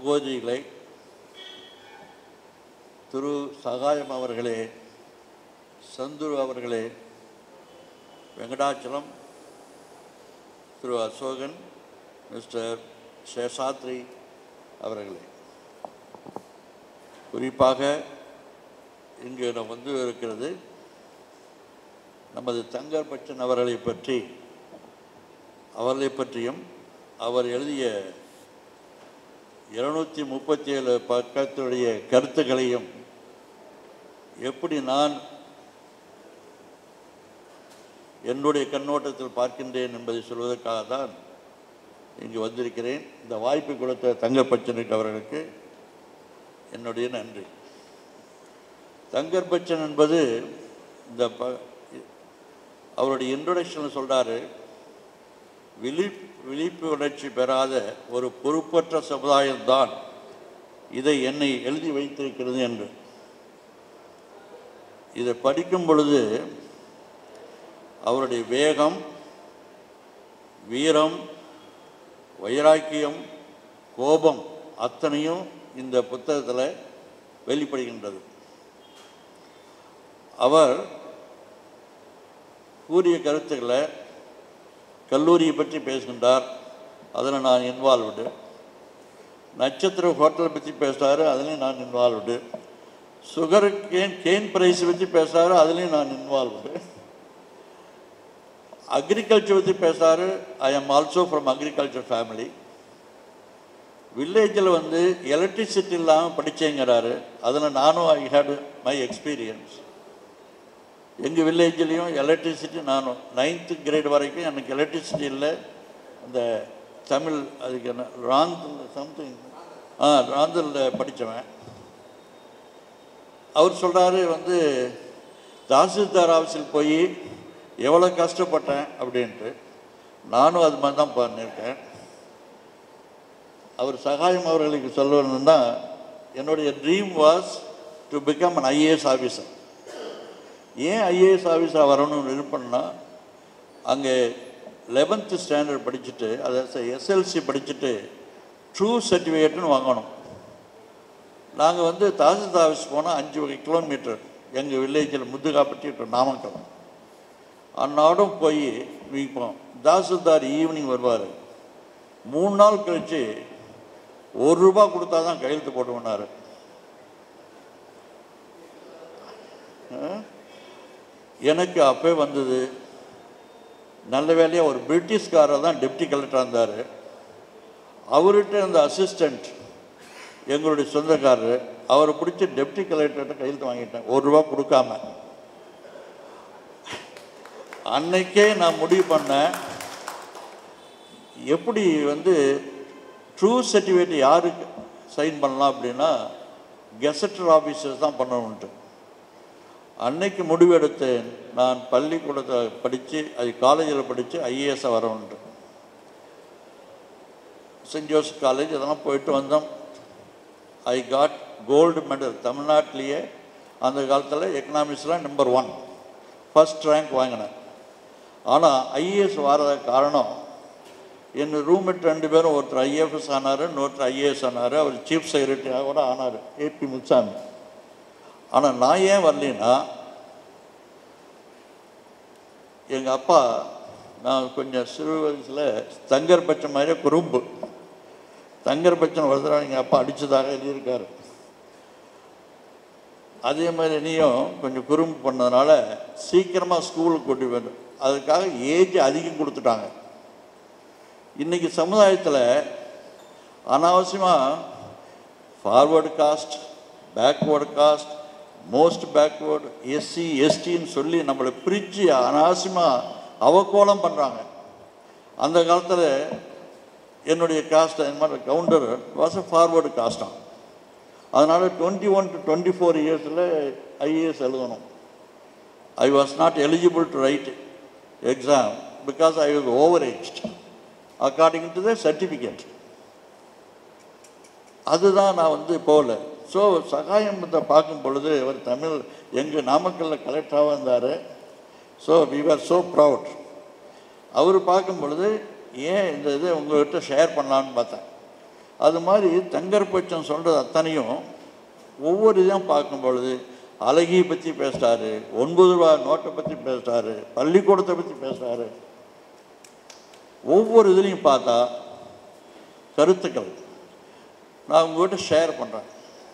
சகோதரிகளை திரு சகாயம் அவர்களே சந்துரு அவர்களே வெங்கடாச்சலம் திரு அசோகன் மிஸ்டர் சேஷாத்ரி அவர்களே குறிப்பாக இங்கு நாம் வந்து இருக்கிறது நமது தங்கர் பச்சன் அவர்களை பற்றி அவர்களை பற்றியும் அவர் எழுதிய இருநூற்றி முப்பத்தி ஏழு பக்கத்துடைய கருத்துக்களையும் எப்படி நான் என்னுடைய கண்ணோட்டத்தில் பார்க்கின்றேன் என்பதை சொல்வதற்காக தான் இங்கு வந்திருக்கிறேன் இந்த வாய்ப்பு கொடுத்த தங்கப்பச்சனுக்கு அவர்களுக்கு என்னுடைய நன்றி தங்கர் பச்சன் என்பது இந்த ப அவருடைய இன்ட்ரொடக்ஷனில் சொல்கிறாரு விழிப் விழிப்பு உணர்ச்சி பெறாத ஒரு பொறுப்பற்ற சமுதாயம்தான் இதை என்னை எழுதி வைத்திருக்கிறது என்று இதை படிக்கும் பொழுது அவருடைய வேகம் வீரம் வைராக்கியம் கோபம் அத்தனையும் இந்த புத்தகத்தில் வெளிப்படுகின்றது அவர் கூறிய கருத்துக்களை கல்லூரியை பற்றி பேசுகின்றார் அதில் நான் இன்வால்வ்டு நட்சத்திர ஹோட்டலை பற்றி பேசுகிறாரு அதுலேயும் நான் involved sugar cane cane price பற்றி பேசுகிறாரு அதுலேயும் நான் இன்வால்வ்டு அக்ரிகல்ச்சர் பற்றி பேசுகிறாரு I am also from agriculture family வில்லேஜில் வந்து எலக்ட்ரிசிட்டி இல்லாமல் படித்தேங்கிறாரு அதில் நானும் ஐ ஹேட் மை எக்ஸ்பீரியன்ஸ் எங்கள் வில்லேஜ்லேயும் எலக்ட்ரிசிட்டி நானும் நைன்த்து கிரேட் வரைக்கும் எனக்கு எலக்ட்ரிசிட்டி இல்லை அந்த தமிழ் அதுக்கு என்ன ராந்தில் சம்திங் ஆ ராந்தில் படித்தவன் அவர் சொல்கிறாரு வந்து தாசில்தார் ஆஃபீஸில் போய் எவ்வளோ கஷ்டப்பட்டேன் அப்படின்ட்டு நானும் அது மாதிரி தான் பண்ணியிருக்கேன் அவர் சகாயம் அவர்களுக்கு சொல்லணும்னா என்னுடைய dream was to become an IAS officer ஏன் ஐஏஎஸ் ஆஃபீஸாக வரணும்னு விருப்பம்னா அங்கே லெவன்த்து ஸ்டாண்டர்ட் படிச்சுட்டு அதாவது எஸ்எல்சி படிச்சுட்டு ட்ரூ சர்டிஃபிகேட்னு வாங்கணும் நாங்கள் வந்து தாசில்தார் ஆஃபீஸ் போனால் அஞ்சு வகை கிலோமீட்டர் எங்கள் வில்லேஜில் முதுகாப்பட்டி to நாமக்கல் அன்னாடும் போய் விற்போம் தாசில்தார் ஈவினிங் வருவார் மூணு நாள் கழித்து ஒரு ரூபா கொடுத்தா தான் கையெழுத்து போட்டுவனார் எனக்கு அப்போ வந்தது நல்ல வேலையாக ஒரு பிரிட்டிஷ்காரர் தான் டெப்டி கலெக்டராக இருந்தார் அவர்கிட்ட இருந்த அசிஸ்டண்ட் எங்களுடைய சொந்தக்காரர் அவரை பிடிச்சி டெப்டி கலெக்டர்கிட்ட கையெழுத்து வாங்கிட்டேன் ஒரு ரூபா கொடுக்காம அன்னைக்கே நான் முடிவு பண்ணேன் எப்படி வந்து ட்ரூ சர்டிஃபிகேட் யாருக்கு சைன் பண்ணலாம் அப்படின்னா கெசட்டர் ஆஃபீஸர்ஸ் தான் பண்ணணுன்ட்டு அன்னைக்கு முடிவெடுத்தேன் நான் பள்ளிக்கூடத்தை படித்து அது காலேஜில் படித்து ஐஏஎஸ்ஸாக வரணுன்ட்டு சென்ட் ஜோசப் காலேஜ் இதெல்லாம் போயிட்டு வந்தோம் ஐ காட் கோல்டு மெடல் தமிழ்நாட்டிலேயே அந்த காலத்தில் எக்கனாமிக்ஸில் நம்பர் ஒன் ஃபஸ்ட் ரேங்க் வாங்கினேன் ஆனால் ஐஏஎஸ் வராத காரணம் என் ரூம்மேட் ரெண்டு பேரும் ஒருத்தர் ஐஏஎஃப்எஸ் ஆனார் இன்னொருத்தர் ஐஏஎஸ் ஆனார் அவர் சீஃப் செக்ரட்டரியாக கூட ஆனார் ஏபி முத்துசாமி ஆனால் நான் ஏன் வரலைன்னா எங்கள் அப்பா நான் கொஞ்சம் சிறு வயசில் தங்கர் பச்சை மாதிரியே குறும்பு தங்கர் பச்சன் ஒரு தடவை எங்கள் அப்பா அடித்ததாக எழுதியிருக்காரு அதே மாதிரி என்னையும் கொஞ்சம் குறும்பு பண்ணதுனால சீக்கிரமாக ஸ்கூலுக்கு கூட்டி வேண்டும் அதுக்காக ஏஜ் அதிகம் கொடுத்துட்டாங்க இன்றைக்கி சமுதாயத்தில் அனாவசியமாக forward caste backward caste most backward SC எஸ்டின்னு சொல்லி நம்மளை பிரித்து அனாவசியமாக அவக்கோலம் பண்ணுறாங்க அந்த காலத்தில் என்னுடைய காஸ்ட் இந்த மாதிரி கவுண்டர் வாஸ் அ ஃபார்வர்டு காஸ்டாம் அதனால் twenty one to twenty four இயர்ஸில் ஐஏஎஸ் எழுதணும் I was not eligible to write exam because I was over aged according to the certificate அதுதான் நான் வந்து போகல ஸோ சகாயத்தை பார்க்கும் பொழுது அவர் தமிழ் எங்கள் நாமக்கல்லில் கலெக்டராக இருந்தார் so we are so proud அவர் பார்க்கும் பொழுது ஏன் இந்த இது உங்கள்கிட்ட ஷேர் பண்ணலான்னு பார்த்தேன் அது மாதிரி தங்கர்பட்சம் சொல்கிறது அத்தனையும் ஒவ்வொரு இதையும் பார்க்கும் பொழுது அழகியை பற்றி பேசுகிறாரு ஒன்பது ரூபா நோட்டை பற்றி பேசுகிறாரு பள்ளிக்கூடத்தை பற்றி பேசுகிறாரு ஒவ்வொரு இதுலேயும் பார்த்தா கருத்துக்கள் நான் உங்கள்கிட்ட ஷேர் பண்ணுறேன்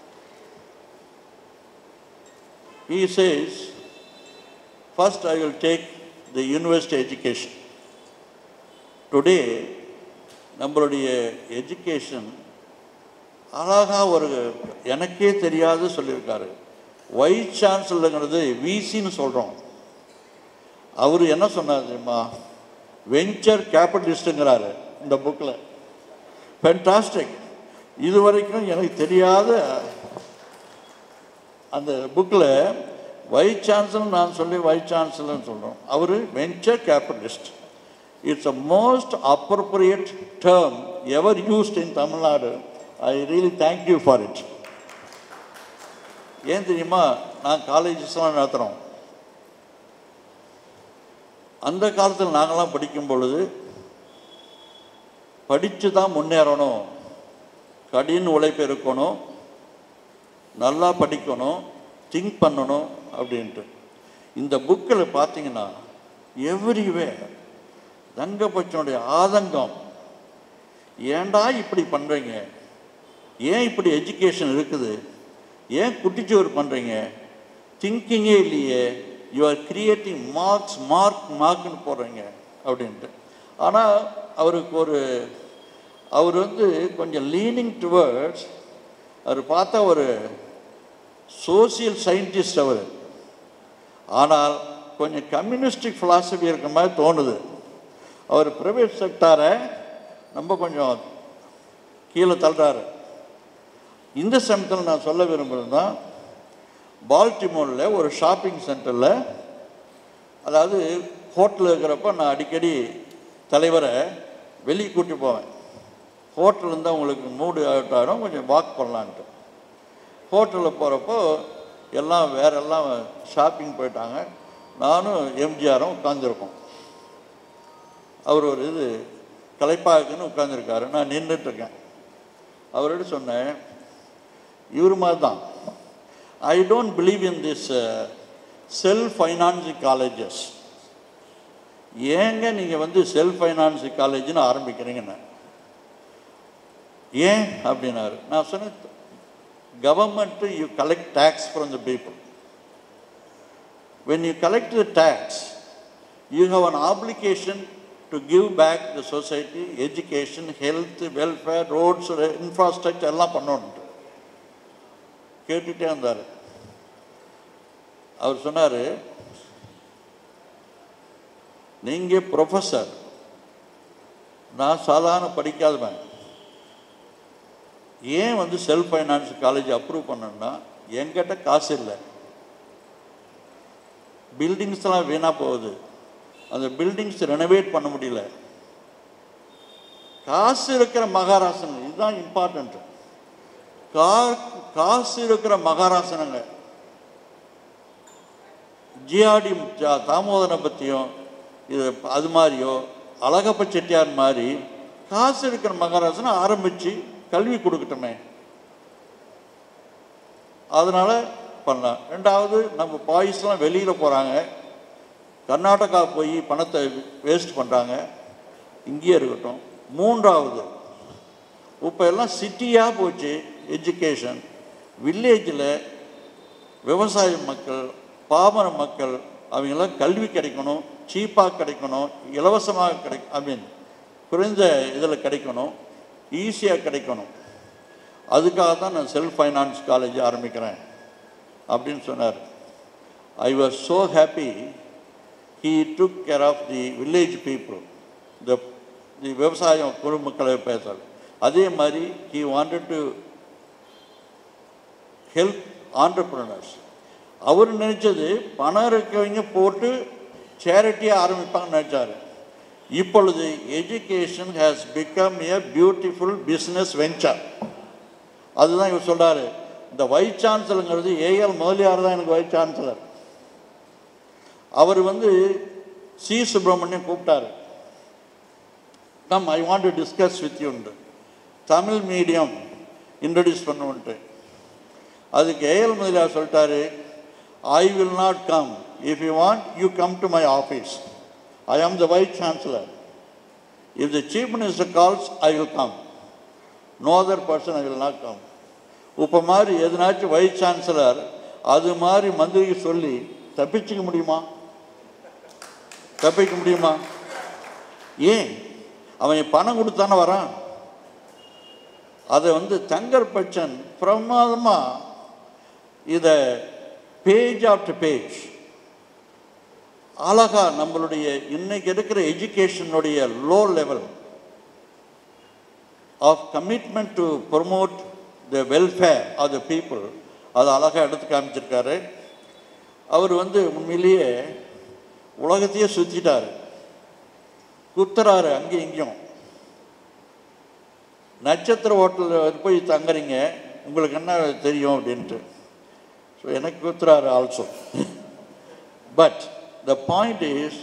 he says first i will take the university education today நம்மளுடைய எஜுகேஷன் அழகாக ஒரு எனக்கே தெரியாது சொல்லியிருக்காரு வைஸ் சான்சலருங்கிறது விசின்னு சொல்கிறோம் அவர் என்ன சொன்னார் தெரியுமா வெஞ்சர் கேபிட்டலிஸ்ட்டுங்கிறாரு இந்த புக்கில் ஃபென்டாஸ்டிக் இது வரைக்கும் எனக்கு தெரியாத அந்த புக்கில் வைஸ் சான்சலர் நான் சொல்லி வைஸ் சான்சலர்னு சொல்கிறோம் அவர் venture capitalist it's a most appropriate term ever used in Tamil Nadu I really thank you for it ஏன் தெரியுமா நான் காலேஜஸ்லாம் நடத்துகிறோம் அந்த காலத்தில் நாங்களாம் படிக்கும் பொழுது படித்து தான் முன்னேறணும் கடின உழைப்பு இருக்கணும் நல்லா படிக்கணும் திங்க் பண்ணணும் அப்படின்ட்டு இந்த புக்கில் பார்த்தீங்கன்னா எவ்ரிவே தங்கபட்சனுடைய ஆதங்கம் ஏன்டா இப்படி பண்ணுறீங்க ஏன் இப்படி எஜுகேஷன் இருக்குது ஏன் குட்டிச்சோறு பண்ணுறீங்க திங்கிங்கே இல்லையே you are creating marks mark மார்க்னு போடுறீங்க அப்படின்ட்டு ஆனால் அவருக்கு ஒரு அவர் வந்து கொஞ்சம் லீனிங் டுவர்ட்ஸ் அவர் பார்த்தா ஒரு சோசியல் சயின்டிஸ்ட் அவர் ஆனால் கொஞ்சம் கம்யூனிஸ்டிக் ஃபிலாசபி இருக்க மாதிரி தோணுது அவர் ப்ரைவேட் செக்டாரை ரொம்ப கொஞ்சம் கீழே தள்ளுறாரு இந்த சமயத்தில் நான் சொல்ல விரும்புகிறது தான் பால்டிமோரில் ஒரு ஷாப்பிங் சென்டரில் அதாவது ஹோட்டலில் இருக்கிறப்ப நான் அடிக்கடி தலைவரை வெளியே கூட்டி போவேன் ஹோட்டல் இருந்தால் உங்களுக்கு மூடு ஆகிட்டாலும் கொஞ்சம் வாக் பண்ணலான்ட்டு ஹோட்டலில் போகிறப்போ எல்லாம் வேற எல்லாம் ஷாப்பிங் போயிட்டாங்க நானும் எம்ஜிஆரும் உட்காந்துருக்கோம் அவர் ஒரு இது கலைப்பாக்குன்னு உட்காந்துருக்காரு நான் நின்றுட்டுருக்கேன் அவர்கிட்ட சொன்னேன் இவர் மாதிரி தான் I don't believe in this self financing colleges ஏங்க நீங்கள் வந்து செல்ஃப் ஃபைனான்சிங் காலேஜ்னு ஆரம்பிக்கிறீங்கன்னு ஏன் அப்படின்னாரு நான் சொன்னேன் government you collect tax from the people when you collect the tax you have an application to give back the society education health welfare roads infrastructure எல்லாம் பண்ணணுன்ட்டு கேட்டுகிட்டே இருந்தார் அவர் சொன்னார் நீங்கள் ப்ரொஃபஸர் நான் சாதாரண படிக்காதவன் ஏன் வந்து செல்ஃப் ஃபைனான்ஸ் காலேஜ் அப்ரூவ் பண்ணணும்னா என்கிட்ட காசு இல்லை பில்டிங்ஸ்லாம் வீணாக போகுது அந்த பில்டிங்ஸ் ரெனோவேட் பண்ண முடியல காசு இருக்கிற மகாராசனுங்க இதுதான் இம்பார்ட்டண்ட் கா காசு இருக்கிற மகாராசனுங்க ஜிஆர்டி தாமோதரனை பற்றியும் இது அது மாதிரியோ அழகப்ப செட்டியார் மாதிரி காசு இருக்கிற மகாராசனை ஆரம்பித்து கல்வி கொடுக்கட்டுமே அதனால் பண்ணலாம் ரெண்டாவது நம்ம பாய்ஸ்லாம் வெளியில் போகிறாங்க கர்நாடகா போய் பணத்தை வேஸ்ட் பண்ணுறாங்க இங்கேயே இருக்கட்டும் மூன்றாவது இப்போ எல்லாம் சிட்டியாக போச்சு எஜுகேஷன் வில்லேஜில் விவசாய மக்கள் பாமர மக்கள் அவங்கெல்லாம் கல்வி கிடைக்கணும் சீப்பாக கிடைக்கணும் இலவசமாக கிடை ஐ மீன் குறைந்த இதில் கிடைக்கணும் ஈஸியாக கிடைக்கணும் அதுக்காக தான் நான் செல்ஃப் ஃபைனான்ஸ் காலேஜ் ஆரம்பிக்கிறேன் அப்படின்னு சொன்னார் I was so happy he took care of the village people the the விவசாயம் குழுமக்களை பேசுகிறார் அதே மாதிரி he wanted to help entrepreneurs அவர் நினச்சது பணம் இருக்கவங்க போட்டு சேரிட்டியாக ஆரம்பிப்பாங்கன்னு நினச்சார் இப்பொழுது education has become a beautiful business venture அதுதான் இவர் சொல்கிறாரு இந்த வைஸ் சான்சலருங்கிறது ஏஎல் முதலியார் தான் எனக்கு வைஸ் சான்சலர் அவர் வந்து சி சுப்பிரமணியம் கூப்பிட்டாரு come I want to discuss with யூண்டு தமிழ் மீடியம் இன்ட்ரடியூஸ் பண்ணுவோன்ட்டு அதுக்கு ஏஎல் முதலியார் சொல்லிட்டாரு I will not come if you want you come to my office I am the vice chancellor if the chief minister calls I will come no other person I will not come இப்போ மாதிரி எதுனாச்சும் vice chancellor அது மாதிரி மந்திரிக்கு சொல்லி தப்பிச்சுக்க முடியுமா தப்பிக்க முடியுமா ஏன் அவன் பணம் கொடுத்தானே வரான் அதை வந்து தங்கர் பச்சன் பிரமாதமாக இதை பேஜ் ஆஃப்டர் பேஜ் அழகா நம்மளுடைய இன்னைக்கு இருக்கிற எஜுகேஷனுடைய low level of commitment to promote the welfare of the people அதை அழகாக எடுத்து காமிச்சிருக்காரு அவர் வந்து உண்மையிலேயே உலகத்தையே சுற்றிட்டாரு குத்துறாரு அங்கேயும் இங்கேயும் நட்சத்திர ஹோட்டலில் போய் தங்குறீங்க உங்களுக்கு என்ன தெரியும் அப்படின்ட்டு ஸோ எனக்கு குத்துறாரு also but the point is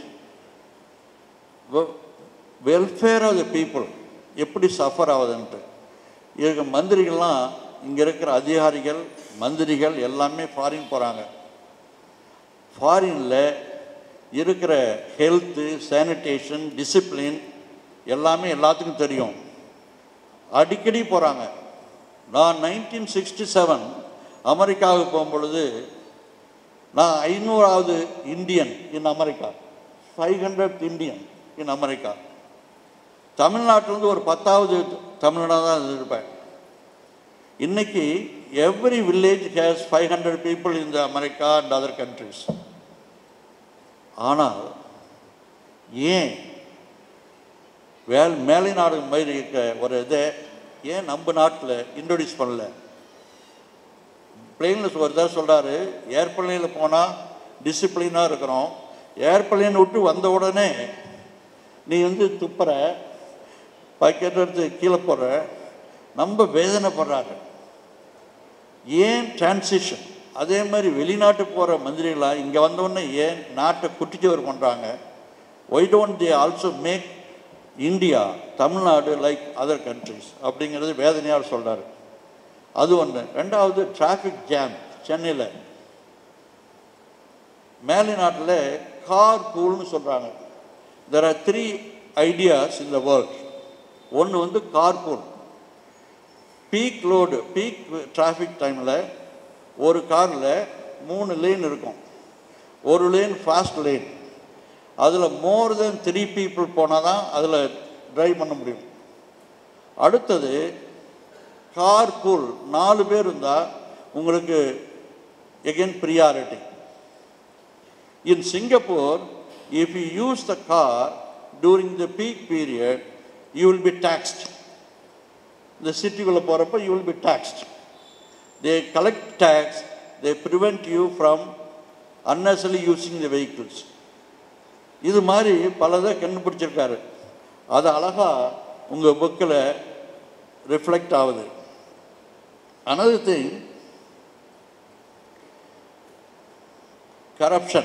welfare of the people எப்படி சஃபர் ஆகுதுன்ட்டு இருக்க மந்திரிகள்லாம் இங்கே இருக்கிற அதிகாரிகள் மந்திரிகள் எல்லாமே ஃபாரின் போகிறாங்க ஃபாரினில் இருக்கிற ஹெல்த்து சானிடேஷன் டிசிப்ளின் எல்லாமே எல்லாத்துக்கும் தெரியும் அடிக்கடி போகிறாங்க நான் நைன்டீன் சிக்ஸ்டி செவன் அமெரிக்காவுக்கு போகும்பொழுது நான் ஐநூறாவது Indian in America five hundred Indian in America தமிழ்நாட்டிலேருந்து ஒரு பத்தாவது தமிழ்நாடு தான் இருப்பேன் இன்னைக்கு every village has five hundred people in the America and other countries ஆனால் ஏன் வேல் மேலை நாடு மாதிரி இருக்க ஒரு இதை ஏன் நம்ம நாட்டில் இன்ட்ரடியூஸ் பண்ணல பிளெயினில் ஒரு தடவை சொல்கிறாரு ஏர்பிளைனில் போனால் டிசிப்ளினாக இருக்கிறோம் ஏர்பிளைன் விட்டு வந்த உடனே நீ வந்து துப்புற பக்கெட் எடுத்து கீழே போடுற நம்ம வேதனைப்படுறாரு ஏன் டிரான்சிஷன் அதே மாதிரி வெளிநாட்டு போகிற மந்திரிகளாக இங்கே வந்தோடனே ஏன் நாட்டை குட்டிச்சவர் பண்ணுறாங்க why don't they also make India Tamil Nadu like other countries அப்படிங்கிறது வேதனையார் சொல்கிறாரு அது ஒன்று ரெண்டாவது டிராஃபிக் ஜாம் சென்னையில் மேலை நாட்டில் கார் பூல்னு சொல்கிறாங்க there are three ideas in the world ஒன்று வந்து car pool peak load peak traffic டைமில் ஒரு காரில் மூணு லேன் இருக்கும் ஒரு லேன் ஃபாஸ்ட் லேன் அதில் மோர் தென் த்ரீ பீப்புள் போனால் தான் அதில் ட்ரைவ் பண்ண முடியும் அடுத்தது கார் பூல் நாலு பேர் இருந்தால் உங்களுக்கு again priority in Singapore if you use the car during the peak period you will be taxed இந்த சிட்டிக்குள்ளே போகிறப்ப you will be taxed they collect tax they prevent you from unnecessarily using the vehicles இது மாதிரி பலதை கண்டுபிடிச்சிருக்காரு அது அழகாக உங்கள் புக்கில் reflect ஆகுது another thing கரப்ஷன்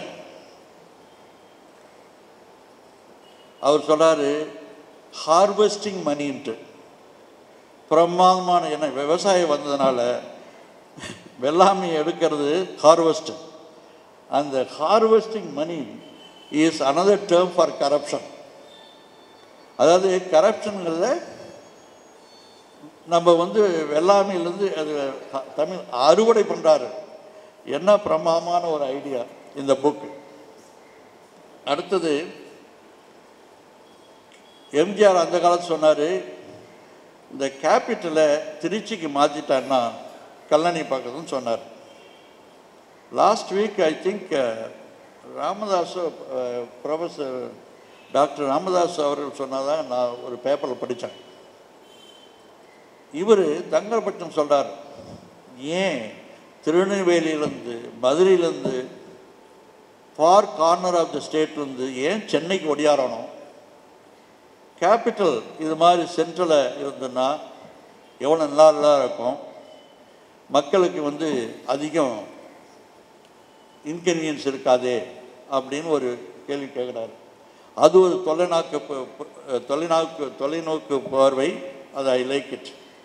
அவர் சொல்றாரு ஹார்வெஸ்டிங் மணின்ட்டு பிரமாதமான என்ன விவசாயம் வந்ததுனால வெள்ளாமை எடுக்கிறது ஹார்வெஸ்ட் அந்த harvesting money is another term for corruption அதாவது கரப்ஷனுங்கிறத நம்ம வந்து வெள்ளாமையிலேருந்து அது த- தமிழ் அறுவடை பண்ணுறாரு என்ன பிரமாதமான ஒரு ஐடியா இந்த புக்கு அடுத்தது எம்ஜிஆர் அந்த காலத்து சொன்னார் இந்த கேபிட்டலை திருச்சிக்கு மாற்றிட்டான்னா கல்லணை பக்கத்துன்னு சொன்னார் last week I think Ramadoss professor doctor Ramadoss அவர்கள் சொன்னதான் நான் ஒரு பேப்பரில் படித்தேன் இவர் தங்கர்பட்சம் சொல்றார் ஏன் திருநெல்வேலியிலேருந்து மதுரையிலேருந்து ஃபார் கார்னர் ஆஃப் த ஸ்டேட்லேருந்து ஏன் சென்னைக்கு ஒடியாரணும் கேபிட்டல் இது மாதிரி சென்ட்ரலில் இருந்ததுன்னா எவ்வளோ நல்லா நல்லா இருக்கும் மக்களுக்கு வந்து அதிகம் இன்கன்வீனியன்ஸ் இருக்காதே அப்படின்னு ஒரு கேள்வி கேட்குறாரு அது ஒரு தொலைநோக்கு ப- ப- தொலைநோக்கு தொலைநோக்கு பார்வை அது ஐ லைக் இட்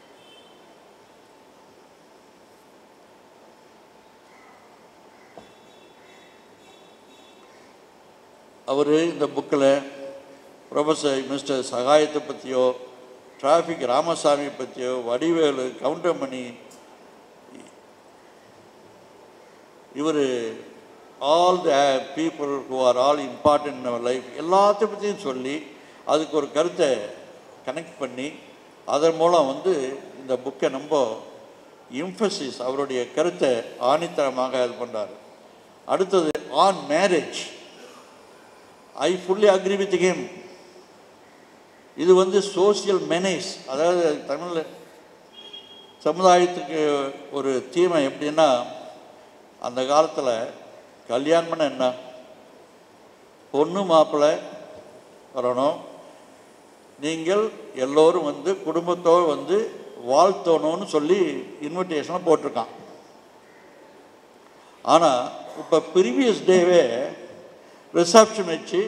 அவர் இந்த புக்கில் ப்ரொஃபஸர் மிஸ்டர் சகாயத்தை பற்றியோ டிராஃபிக் ராமசாமி பற்றியோ வடிவேலு கவுண்டமணி இவர் all the people who are all important in our life எல்லாத்த பற்றியும் சொல்லி அதுக்கு ஒரு கருத்தை கனெக்ட் பண்ணி அதன் மூலம் வந்து இந்த புக்கை ரொம்ப இம்ஃபசிஸ் அவருடைய கருத்தை ஆணித்தரமாக இது பண்ணுறாரு அடுத்தது on marriage I fully agree with him இது வந்து சோசியல் மெனேஸ் அதாவது தமிழில் சமுதாயத்துக்கு ஒரு தீமை எப்படின்னா அந்த காலத்தில் கல்யாணம்னா என்ன பொண்ணு மாப்பிள்ளை வரணும் நீங்கள் எல்லோரும் வந்து குடும்பத்தோடு வந்து வாழ்த்தணும்னு சொல்லி இன்விடேஷனை போட்டிருக்கான் ஆனால் இப்போ ப்ரீவியஸ் டேவே ரிசப்ஷன் வச்சு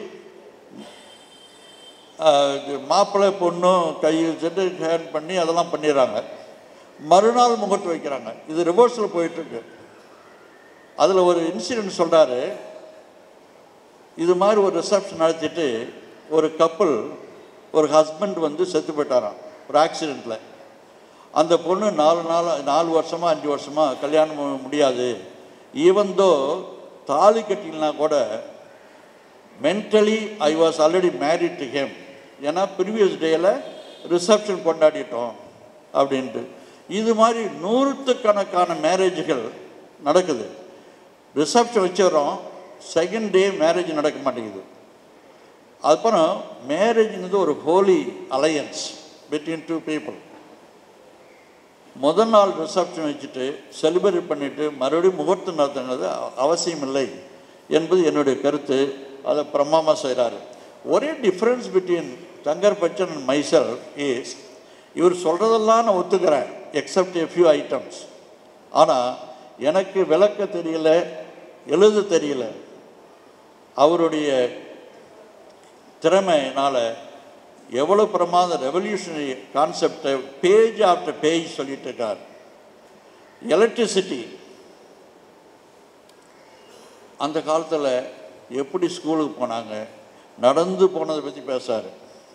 ஆஹ், இது மாப்பிள்ளை பொண்ணும் கை வச்சுட்டு ஹேண்ட் பண்ணி அதெல்லாம் பண்ணிடுறாங்க மறுநாள் முகூர்த்தம் வைக்கிறாங்க இது ரிவர்ஸில் போயிட்டுருக்கு அதில் ஒரு இன்சிடென்ட் சொல்கிறாரு இது மாதிரி ஒரு ரிசப்ஷன் நடத்திட்டு ஒரு கப்பல் ஒரு ஹஸ்பண்ட் வந்து செத்து போயிட்டாராம் ஒரு ஆக்சிடெண்ட்டில் அந்த பொண்ணு நாலு நாள் நாலு வருஷமாக அஞ்சு வருஷமாக கல்யாணம் மு- முடியாது ஈவந்தோ தாலி கட்டினா கூட mentally I was already married to him ஏன்னா ப்ரீவியஸ் டேயில் ரிசப்ஷன் கொண்டாடிட்டோம் அப்படின்ட்டு இது மாதிரி நூற்றுக்கணக்கான மேரேஜ்கள் நடக்குது ரிசப்ஷன் வச்சிடறோம் செகண்ட் டே மேரேஜ் நடக்க மாட்டேங்குது அப்புறம் மேரேஜ்ங்கிறது ஒரு holy alliance between two people முதல் நாள் ரிசப்ஷன் வச்சுட்டு செலிப்ரேட் பண்ணிவிட்டு மறுபடியும் முகூர்த்தம் நடத்துங்கிறது அவ- அவசியம் இல்லை என்பது என்னுடைய கருத்து அதை பிரமாமா செய்கிறாரு ஒரே difference between Thangar Bachan and myself is இவர் சொல்கிறதெல்லாம் நான் ஒத்துக்கிறேன் எக்ஸப்ட் எ ஃபியூ ஐட்டம்ஸ் ஆனால் எனக்கு விளக்க தெரியல எழுத தெரியல அவருடைய திறமையினால் எவ்வளோ பிரமாத ரெவல்யூஷனரி கான்செப்டை பேஜ் ஆஃப்டர் பேஜ் சொல்லிட்டு இருக்கார் எலக்ட்ரிசிட்டி அந்த காலத்தில் எப்படி ஸ்கூலுக்கு போனாங்க நடந்து போனதை பற்றி பேசாரு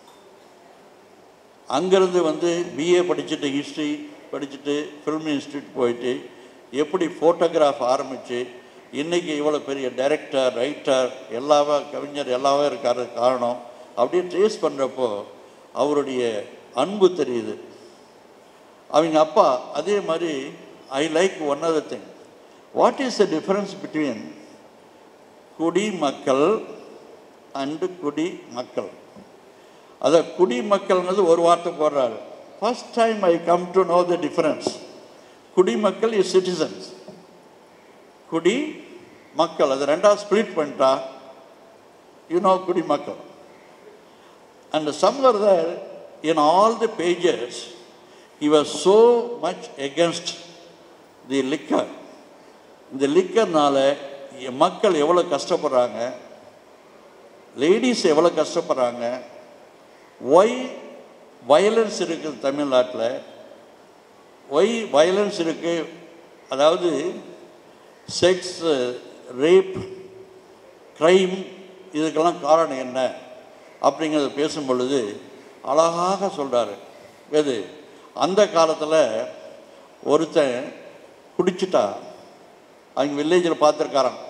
அங்கேருந்து வந்து பிஏ படிச்சுட்டு ஹிஸ்ட்ரி படிச்சுட்டு ஃபில்ம் இன்ஸ்டியூட் போயிட்டு எப்படி ஃபோட்டோகிராஃப் ஆரம்பித்து இன்றைக்கி இவ்வளோ பெரிய டைரக்டர் ரைட்டர் எல்லாமே கவிஞர் எல்லாமே இருக்காரு காரணம் அப்படியே ட்ரேஸ் பண்ணுறப்போ அவருடைய அன்பு தெரியுது அவங்க அப்பா அதே மாதிரி I like one other thing what is the difference between குடிமக்கள் அண்டு குடி மக்கள் அதை குடிமக்கள்ங்கிறது ஒரு வார்த்தை போடுறாரு first time I come to know the difference குடிமக்கள் இஸ் சிட்டிசன்ஸ் குடி மக்கள் அது ரெண்டாக ஸ்ப்ளிட் பண்ணிட்டா யூ நோ குடிமக்கள் and somewhere the in all the pages he was so much against the liquor இந்த லிக்கர்னால மக்கள் எவ்வளோ கஷ்டப்படுறாங்க லேடிஸ் எவ்வளோ கஷ்டப்படுறாங்க ஒய் வயலன்ஸ் இருக்குது தமிழ்நாட்டில் ஒய் வயலன்ஸ் இருக்குது அதாவது செக்ஸ் ரேப் க்ரைம் இதுக்கெல்லாம் காரணம் என்ன அப்படிங்கிறத பேசும் பொழுது அழகாக சொல்கிறாரு எது அந்த காலத்தில் ஒருத்தன் குடிச்சிட்டா அவங்க வில்லேஜில் பார்த்துருக்காராம்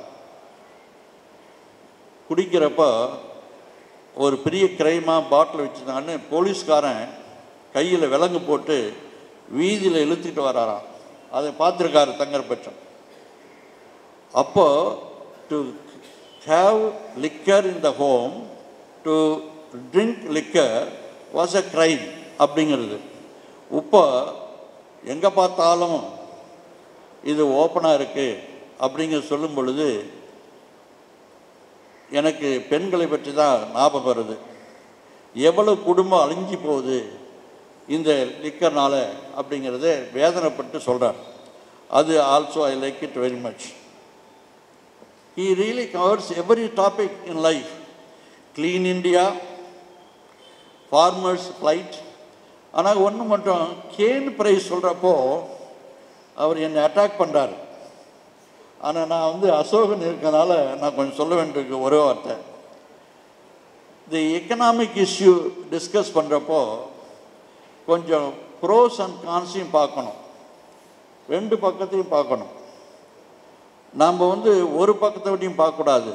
குடிக்கிறப்ப ஒரு பெரிய கிரைமாக பாட்டில் வச்சுருந்தான்னு போலீஸ்காரன் கையில் விலங்கு போட்டு வீதியில் இழுத்துட்டு வராராம் அதை பார்த்துருக்காரு தங்கர்பட்சம் அப்போ to have liquor in the home to drink liquor was a crime அப்படிங்கிறது இப்போ எங்கே பார்த்தாலும் இது ஓப்பனாக இருக்குது அப்படிங்கிற சொல்லும் பொழுது எனக்கு பெண்களை பற்றி தான் ஞாபகம் வருது எவ்வளவு குடும்பம் அழிஞ்சு போகுது இந்த லிக்கர்னால அப்படிங்கிறத வேதனைப்பட்டு சொல்கிறார் அது also I like it very much he really covers every topic in life clean India farmers plight ஆனால் ஒன்று மட்டும் கேன் ப்ரைஸ் சொல்கிறப்போ அவர் என்னை அட்டாக் பண்ணுறாரு ஆனால் நான் வந்து அசோகன் இருக்கனால நான் கொஞ்சம் சொல்ல வேண்டியிருக்கு ஒரே வார்த்தை தி எக்கனாமிக் இஷ்யூ டிஸ்கஸ் பண்ணுறப்போ கொஞ்சம் ப்ரோஸ் அண்ட் கான்ஸையும் பார்க்கணும் ரெண்டு பக்கத்தையும் பார்க்கணும் நாம் வந்து ஒரு பக்கத்தை விட்டையும் பார்க்கக்கூடாது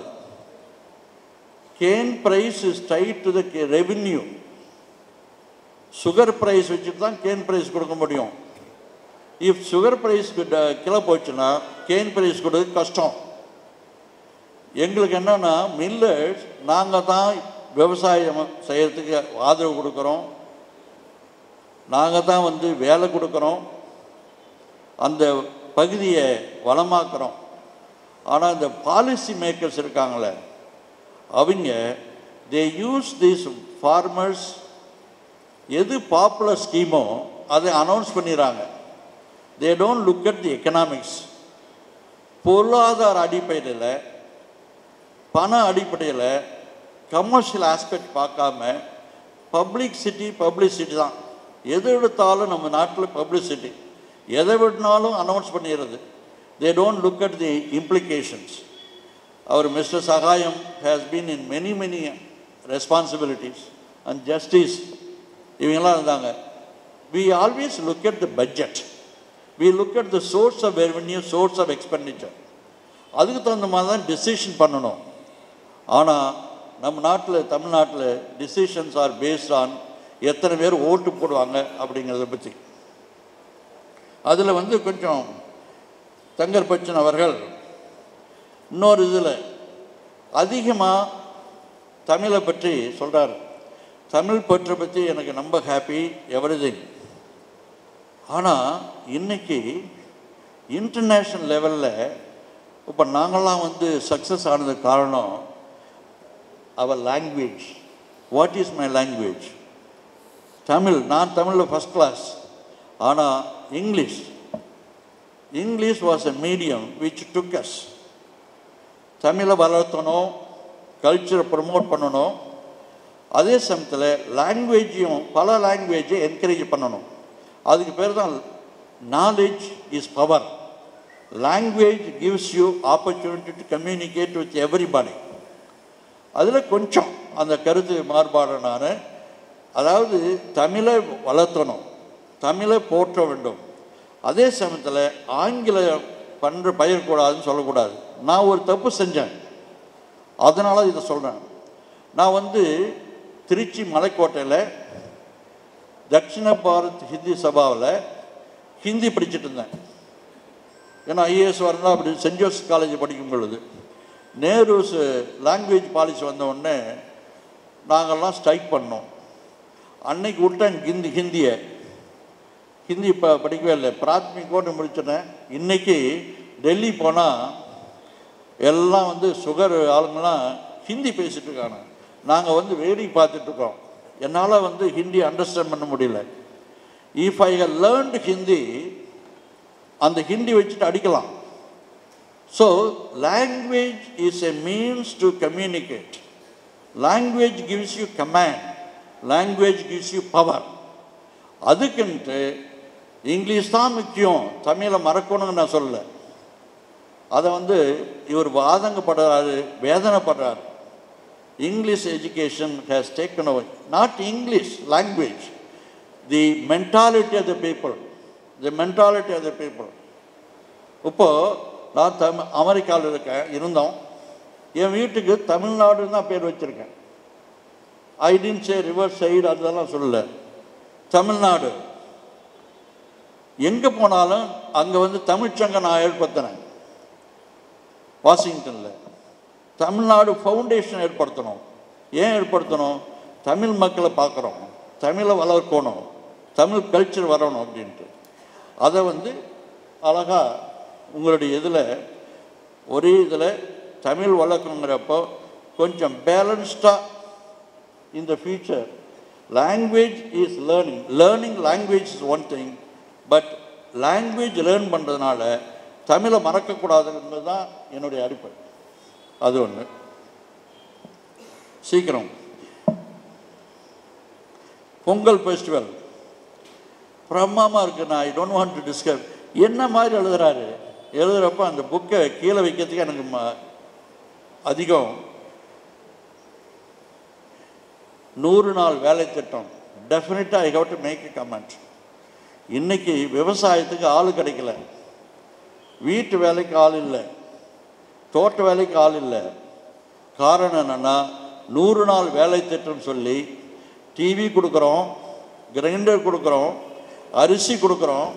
cane price is tied to the revenue sugar price வச்சுட்டு தான் கேன் ப்ரைஸ் கொடுக்க முடியும் இஃப் சுகர் ப்ரைஸ் கிலோ போச்சுன்னா கேன் ப்ரைஸ் கொடுக்க கஷ்டம் எங்களுக்கு என்னன்னா மில்லர்ஸ் நாங்கள் தான் விவசாயம் செய்யறதுக்கு ஆதரவு கொடுக்குறோம் நாங்கள் தான் வந்து வேலை கொடுக்குறோம் அந்த பகுதியை வளமாக்குறோம் ஆனால் இந்த பாலிசி மேக்கர்ஸ் இருக்காங்களே அவங்க தே யூஸ் தீஸ் ஃபார்மர்ஸ் எது பாப்புலர் ஸ்கீமோ அதை அனௌன்ஸ் பண்ணிடுறாங்க they don't look at the economics பொருளாதார அடிப்படையில் பண அடிப்படையில் கமர்ஷியல் ஆஸ்பெக்ட் பார்க்காம பப்ளிக்சிட்டி பப்ளிசிட்டி தான் எது எடுத்தாலும் நம்ம நாட்டில் பப்ளிசிட்டி எதை விடனாலும் அனௌன்ஸ் பண்ணிடுறது they don't look at the implications அவர் mister Sagayam has been in many many responsibilities and justice இவங்கெல்லாம் இருந்தாங்க we always look at the budget we look at the source of revenue source of expenditure அதுக்கு தகுந்த மாதிரி தான் decision பண்ணணும் ஆனால் நம்ம நாட்டில் தமிழ்நாட்டில் டிசிஷன்ஸ் ஆர் பேஸ்ட் ஆன் எத்தனை பேர் ஓட்டு போடுவாங்க அப்படிங்கிறத பற்றி அதில் வந்து கொஞ்சம் தங்கர் பச்சன் அவர்கள் இன்னொரு இதில் அதிகமாக தமிழை பற்றி சொல்கிறார் தமிழ் பற்றை பற்றி எனக்கு ரொம்ப ஹாப்பி எவ்ரிதிங் ஆனால் இன்னைக்கு இன்டர்நேஷ்னல் லெவலில் இப்போ நாங்கள்லாம் வந்து சக்ஸஸ் ஆனதுக்கு காரணம் அவர் language what is my language Tamil நான் தமிழில் ஃபஸ்ட் கிளாஸ் ஆனால் English English was a medium which took us தமிழை வளர்த்தணும் கல்ச்சரை ப்ரமோட் பண்ணணும் அதே சமயத்தில் லாங்குவேஜையும் பல லாங்குவேஜை என்கரேஜ் பண்ணணும் அதுக்கு பேர் தான் knowledge is power language gives you opportunity to communicate with everybody அதில் கொஞ்சம் அந்த கருத்து மாறுபாடு நான் அதாவது தமிழை வளர்த்தணும் தமிழை போற்ற வேண்டும் அதே சமயத்தில் ஆங்கிலம் பண்ணுற பயிரக்கூடாதுன்னு சொல்லக்கூடாது நான் ஒரு தப்பு செஞ்சேன் அதனால் இதை சொல்கிறேன் நான் வந்து திருச்சி மலைக்கோட்டையில் தட்சிண பாரத் ஹிந்தி சபாவில் ஹிந்தி படிச்சுட்டு இருந்தேன் ஏன்னா ஐஏஎஸ் வரணும் அப்படி சென்ட் ஜோசப் காலேஜ் படிக்கும் பொழுது நேருஸ் லாங்குவேஜ் பாலிசி வந்த உடனே நாங்கள்லாம் ஸ்ட்ரைக் பண்ணோம் அன்னைக்கு விட்டேன் ஹிந்தி ஹிந்தியை ஹிந்தி இப்போ படிக்கவே இல்லை பிராத்மிகோடு முடிச்சிட்டேன் இன்றைக்கி டெல்லி போனால் எல்லாம் வந்து சுகர் ஆளுங்கெல்லாம் ஹிந்தி பேசிகிட்டு இருக்காங்க நாங்கள் வந்து வேடிக்கை பார்த்துட்ருக்கோம் என்னால் வந்து ஹிந்தி அண்டர்ஸ்டாண்ட் பண்ண முடியல if I have learned Hindi அந்த ஹிந்தி வச்சுட்டு அடிக்கலாம் so language is a means to communicate language gives you command language gives you power அதுக்குன்ட்டு இங்கிலீஷ் தான் முக்கியம் தமிழை மறக்கணும்னு நான் சொல்லலை அதை வந்து இவர் ஆதங்கப்படுறாரு வேதனைப்படுறாரு English education has taken over not English language the mentality of the people the mentality of the people இப்போது நான் தம் அமெரிக்காவில் இருக்கேன் இருந்தோம் என் வீட்டுக்கு தமிழ்நாடுன்னு தான் பேர் வச்சுருக்கேன் I didn't say river side அதெல்லாம் சொல்லலை தமிழ்நாடு எங்கே போனாலும் அங்கே வந்து தமிழ்ச்சங்கம் நான் ஏற்படுத்தினேன் வாஷிங்டனில் தமிழ்நாடு ஃபவுண்டேஷன் ஏற்படுத்தணும் ஏன் ஏற்படுத்தணும் தமிழ் மக்களை பார்க்குறோம் தமிழை வளர்க்கணும் தமிழ் கல்ச்சர் வரணும் அப்படின்ட்டு அதை வந்து அழகாக உங்களுடைய இதில் ஒரே இதில் தமிழ் வளர்க்கணுங்கிறப்போ கொஞ்சம் பேலன்ஸ்டாக இந்த future language is learning learning language is one thing but language learn பண்ணுறதுனால தமிழை மறக்கக்கூடாதுன்றது தான் என்னுடைய அடிப்படை அது ஒன்று சீக்கிரம் பொங்கல் ஃபெஸ்டிவல் பிரம்மாமா இருக்கு நான் I don't want to discuss என்ன மாதிரி எழுதுறாரு எழுதுகிறப்ப அந்த புக்கை கீழே வைக்கிறதுக்கு எனக்கு ம அதிகம் நூறு நாள் வேலை திட்டம் டெஃபினட்டாக I have to make a comment இன்னைக்கு விவசாயத்துக்கு ஆள் கிடைக்கல வீட்டு வேலைக்கு ஆள் இல்லை தோட்ட வேலைக்கு ஆள் இல்லை காரணம் என்னென்னா நூறு நாள் வேலை திட்டம் சொல்லி டிவி கொடுக்குறோம் கிரைண்டர் கொடுக்குறோம் அரிசி கொடுக்குறோம்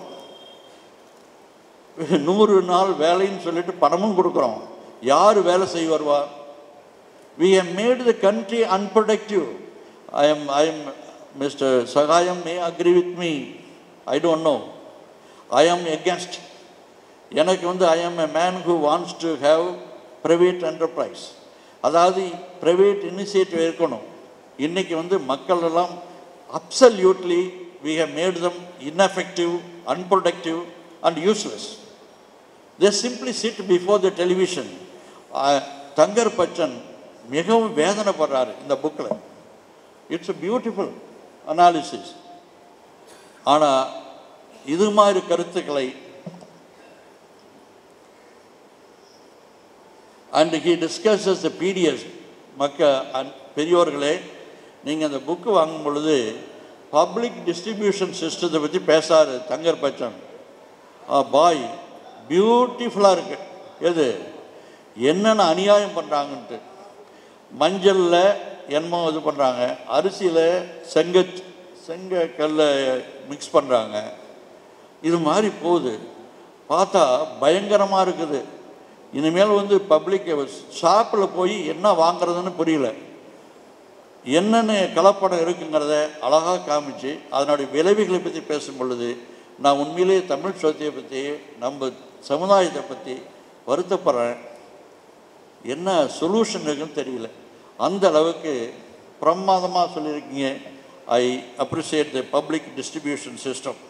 நூறு நாள் வேலைன்னு சொல்லிட்டு பணமும் கொடுக்குறோம் யார் வேலை செய்ய வருவா we have made the country unproductive i am i am mr sagayam may agree with me i don't know i am against எனக்கு வந்து I am a man who wants to have private enterprise அதாவது private initiative இருக்கணும் இன்றைக்கி வந்து மக்கள் எல்லாம் absolutely we have made them ineffective unproductive and useless they simply sit before the television Thangar Bachan மிகவும் வேதனைப்படுறாரு இந்த புக்கில் இட்ஸ் a பியூட்டிஃபுல் அனாலிசிஸ் ஆனால் இது மாதிரி கருத்துக்களை and he discusses the PDS மக்க அன் பெரியோர்களே நீங்கள் அந்த புக்கு வாங்கும் பொழுது பப்ளிக் டிஸ்ட்ரிபியூஷன் சிஸ்டத்தை பற்றி பேசாரு தங்கர் பச்சன் பாய் பியூட்டிஃபுல்லாக இருக்கு எது என்னென்ன அநியாயம் பண்ணுறாங்கன்ட்டு மஞ்சளில் என்னமோ இது பண்ணுறாங்க அரிசியில் செங்க செங்க கல்லை மிக்ஸ் பண்ணுறாங்க இது மாதிரி போகுது பார்த்தா பயங்கரமாக இருக்குது இனிமேல் வந்து பப்ளிக் ஷாப்பில் போய் என்ன வாங்குறதுன்னு புரியல என்னென்ன கலப்படம் இருக்குங்கிறத அழகாக காமிச்சு அதனுடைய விளைவுகளை பற்றி பேசும் பொழுது நான் உண்மையிலேயே தமிழ் சொத்தையை பற்றி நம்ம சமுதாயத்தை பற்றி வருத்தப்படுறேன் என்ன சொல்யூஷன் இருக்குன்னு தெரியல அந்த அளவுக்கு பிரமாதமாக சொல்லியிருக்கீங்க I appreciate the public distribution system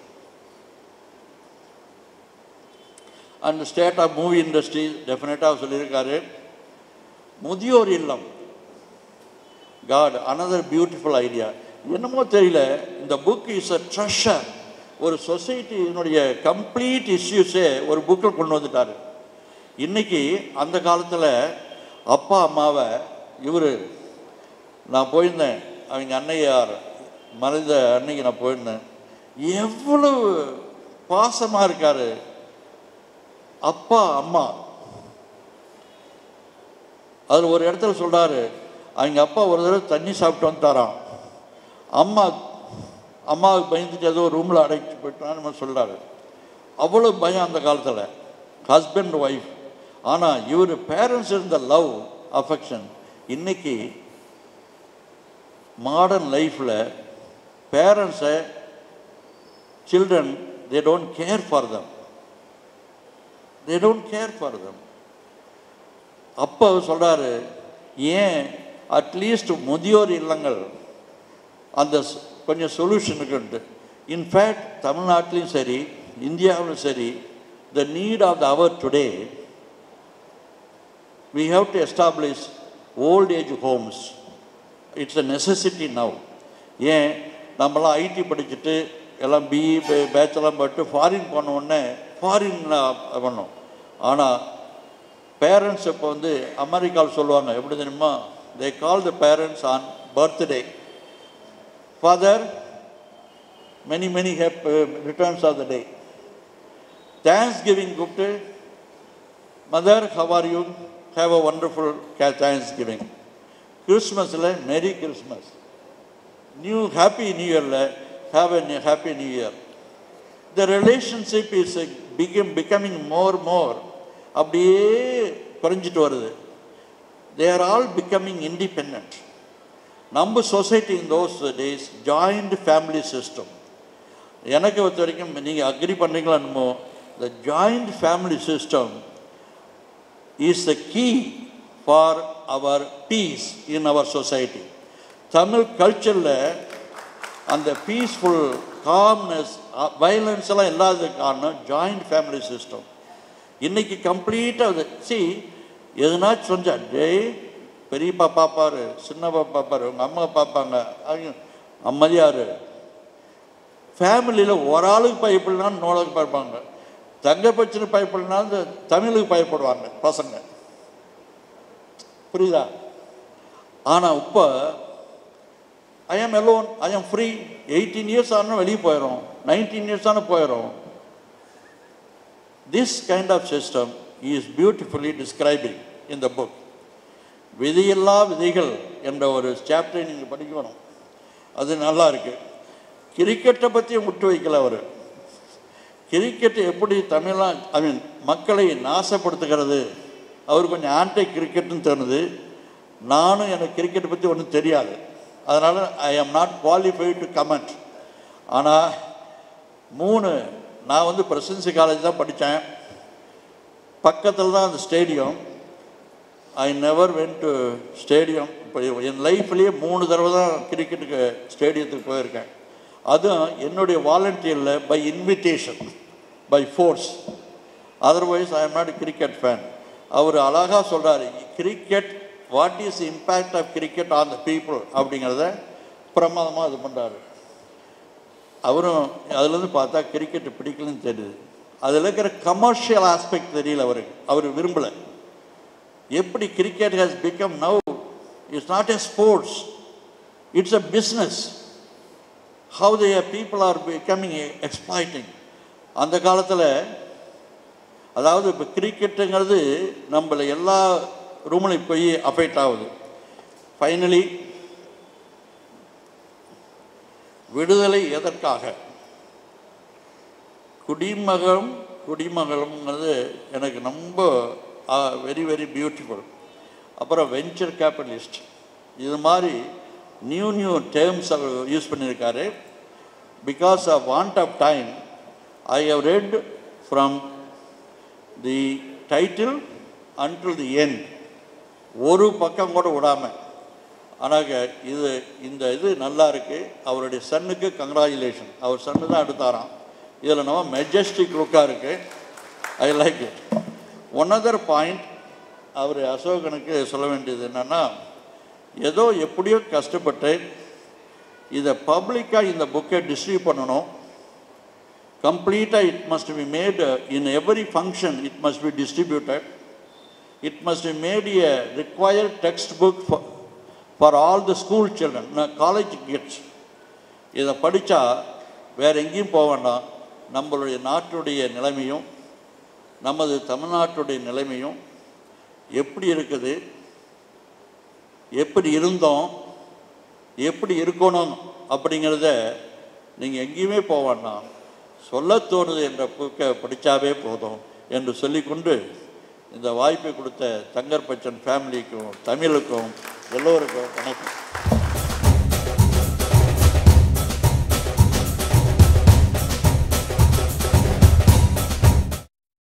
and state of movie industry டெஃபினட்டாக சொல்லியிருக்காரு முதியோர் இல்லம் காட் அனதர் பியூட்டிஃபுல் ஐடியா என்னமோ தெரியல இந்த புக் இஸ் அ ட்ரெஷர் ஒரு சொசைட்டியினுடைய கம்ப்ளீட் இஷ்யூஸே ஒரு புக்கில் கொண்டு வந்துட்டார் இன்னைக்கு அந்த காலத்தில் அப்பா அம்மாவை இவர் நான் போயிருந்தேன் அவங்க அன்னையார் மறைந்த அன்னைக்கு நான் போயிருந்தேன் எவ்வளவு பாசமாக இருக்கார் அப்பா அம்மா அதில் ஒரு இடத்துல சொல்கிறாரு அவங்க அப்பா ஒரு தடவை தண்ணி சாப்பிட்டு வந்துட்டாராம் அம்மா அம்மாவுக்கு பயந்துட்டு ஏதோ ரூமில் அடைச்சி போயிட்டான்னு சொல்கிறாரு அவ்வளோ பயம் அந்த காலத்தில் ஹஸ்பண்ட் ஒய்ஃப் ஆனால் இவர் பேரண்ட்ஸ் இருந்த லவ் அஃபெக்ஷன் இன்னைக்கு மாடர்ன் லைஃப்பில் பேரண்ட்ஸை children they don't care for them they don't care for them அப்போ சொல்கிறாரு ஏன் அட்லீஸ்ட் முதியோர் இல்லங்கள் அந்த ஸ்- கொஞ்சம் சொல்யூஷன் இருக்குன்ட்டு இன்ஃபேக்ட் தமிழ்நாட்டிலையும் சரி இந்தியாவிலும் சரி the need of the hour today we have to establish old age homes it's a necessity now ஏன் நம்மலாம் ஐடி படிச்சுட்டு எல்லாம் பிஇ பேச்செல்லாம் பட்டு ஃபாரின் போன உடனே ஃபாரின் பண்ணோம் ஆனால் பேரண்ட்ஸ் இப்போ வந்து அமெரிக்காவில் சொல்லுவாங்க எப்படி தெரியுமா they call the parents on birthday father many many happy returns of the day Thanksgiving கூப்பிட்டு mother how are you have a wonderful Thanksgiving கிறிஸ்மஸில் merry Christmas new happy new இயரில் have a happy new year the relationship is become becoming more more அப்படியே குறைஞ்சிட்டு வருது they are all becoming independent நம்ம society in those days joint family system எனக்கு பொறுத்த வரைக்கும் நீங்கள் அக்ரி பண்ணுறீங்களா என்னமோ the joint family system is the key for our peace in our society Tamil கல்ச்சரில் அந்த பீஸ்ஃபுல் காம்னஸ் வயலன்ஸ் எல்லாம் இல்லாததுக்கு காரணம் ஜாயிண்ட் ஃபேமிலி சிஸ்டம் இன்னைக்கு கம்ப்ளீட்டாக சி எதுனாச்சும் சொஞ்சா டேய் பெரியப்பா பார்ப்பாரு சின்னப்பா பார்ப்பாரு உங்கள் அம்மா பார்ப்பாங்க அவங்க அம்மதியார் ஃபேமிலியில் ஒரு ஆளுக்கு பயப்படலாம் இன்னொருக்கு பயப்படுவாங்க தங்க பிரச்சனை பயப்படலாம் இந்த தமிழுக்கு பயப்படுவாங்க பசங்க புரியுதா ஆனால் இப்போ ஐ ஆம் alone ஐ ஆம் ஃப்ரீ எயிட்டீன் இயர்ஸ் ஆனால் வெளியே போயிடும் நைன்டீன் இயர்ஸ் ஆனால் போயிடும் this kind of system is beautifully describing in the book விதியில்லா விதிகள் என்ற ஒரு சாப்டரை நீங்கள் படிக்கணும் அது நல்லா இருக்கு கிரிக்கெட்டை பற்றி முட்டு வைக்கல அவர் கிரிக்கெட் எப்படி தமிழா ஐ மீன் மக்களை நாசப்படுத்துகிறது அவர் கொஞ்சம் ஆன்டி கிரிக்கெட்னு தோணுது நானும் எனக்கு கிரிக்கெட் பற்றி ஒன்றும் தெரியாது அதனால் ஐ am not qualified to comment ஆனால் மூணு நான் வந்து பிரசிடென்சி காலேஜ் தான் படித்தேன் பக்கத்தில் தான் அந்த stadium I never went to stadium இப்போ என் லைஃப்லேயே மூணு தடவை தான் கிரிக்கெட்டுக்கு ஸ்டேடியத்துக்கு போயிருக்கேன் அதுவும் என்னுடைய வாலண்டியரில் by invitation by force otherwise I am not cricket fan அவர் அழகாக சொல்கிறாரு cricket what is impact of cricket on the people அப்படிங்கிறத பிரமாதமாக இது பண்ணுறாரு அவரும் அதுலேருந்து பார்த்தா கிரிக்கெட் பிடிக்கலன்னு தெரியுது அதில் இருக்கிற கமர்ஷியல் ஆஸ்பெக்ட் தெரியல அவருக்கு அவர் விரும்பலை எப்படி cricket has become now it's not a sports it's a business how the people are becoming exploiting அந்த காலத்தில் அதாவது இப்போ கிரிக்கெட்டுங்கிறது நம்மள எல்லா ரூம்லையும் போய் அஃபெக்ட் ஆகுது ஃபைனலி விடுதலை எதற்காக குடிமகன் குடிமகளுங்கிறது எனக்கு ரொம்ப வெரி வெரி பியூட்டிஃபுல் அப்புறம் வெஞ்சர் கேபிட்டலிஸ்ட் இது மாதிரி நியூ நியூ டேர்ம்ஸ் அவர் யூஸ் பண்ணியிருக்காரு because of want of time I have read from the title until the end ஒரு பக்கம் கூட விடாமல் ஆனால் இது இந்த இது நல்லா இருக்குது அவருடைய சன்னுக்கு கங்க்ராச்சுலேஷன் அவர் சன்னு தான் எடுத்தாராம் இதில் நம்ம மெஜஸ்டிக் லுக்காக இருக்குது I like it one other point அவர் அசோகனுக்கு சொல்ல வேண்டியது என்னென்னா ஏதோ எப்படியோ கஷ்டப்பட்டு இதை பப்ளிக்காக இந்த புக்கை டிஸ்ட்ரிபியூட் பண்ணணும் கம்ப்ளீட்டாக it must be made in every function it must be distributed it must be made a required text book for all the school children college kids இதை படித்தா வேறு எங்கேயும் போக வேண்டாம் நம்மளுடைய நாட்டுடைய நிலைமையும் நமது தமிழ்நாட்டுடைய நிலைமையும் எப்படி இருக்குது எப்படி இருந்தோம் எப்படி இருக்கணும் அப்படிங்கிறத நீங்கள் எங்கேயுமே போக வேண்டாம் சொல்ல தோணுது என்ற புக்கை படித்தாவே போதும் என்று சொல்லிக்கொண்டு இந்த வாய்ப்பை கொடுத்த தங்கர் பச்சன் ஃபேமிலிக்கும் தமிழுக்கும் எல்லோருக்கும் வணக்கம்